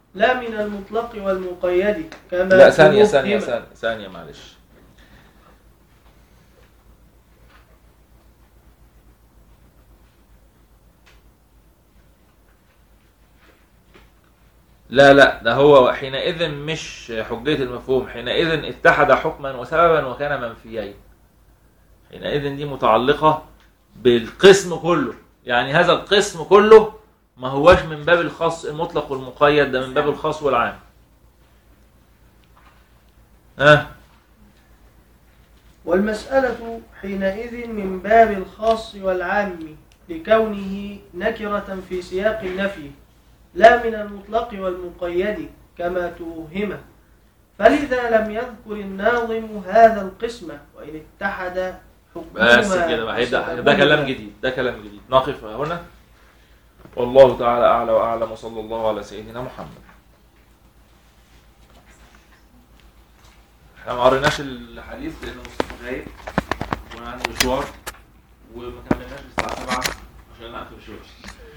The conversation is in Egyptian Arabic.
لا من المطلق والمقيد كما لا ثانية توهم. ثانية ثانية ثانية معلش لا لا ده هو حينئذ مش حجية المفهوم حينئذ اتحد حكما وسببا وكان منفيين حينئذ دي متعلقة بالقسم كله يعني هذا القسم كله ما هوش من باب الخاص المطلق والمقيد ده من باب الخاص والعام ها والمسألة حينئذ من باب الخاص والعام لكونه نكرة في سياق النفي لا من المطلق والمقيد كما توهم فلذا لم يذكر الناظم هذا القسم وإن اتحد حكمهما بس كده بقى هيبدا ده وسببهما. كلام جديد ده كلام جديد نقف هنا والله تعالى اعلى واعلم وصلى الله على سيدنا محمد احنا ما قريناش الحديث لان مصطفى غايب وانا عندي مشوار وما كملناش الساعه 7 عشان اقفل شويه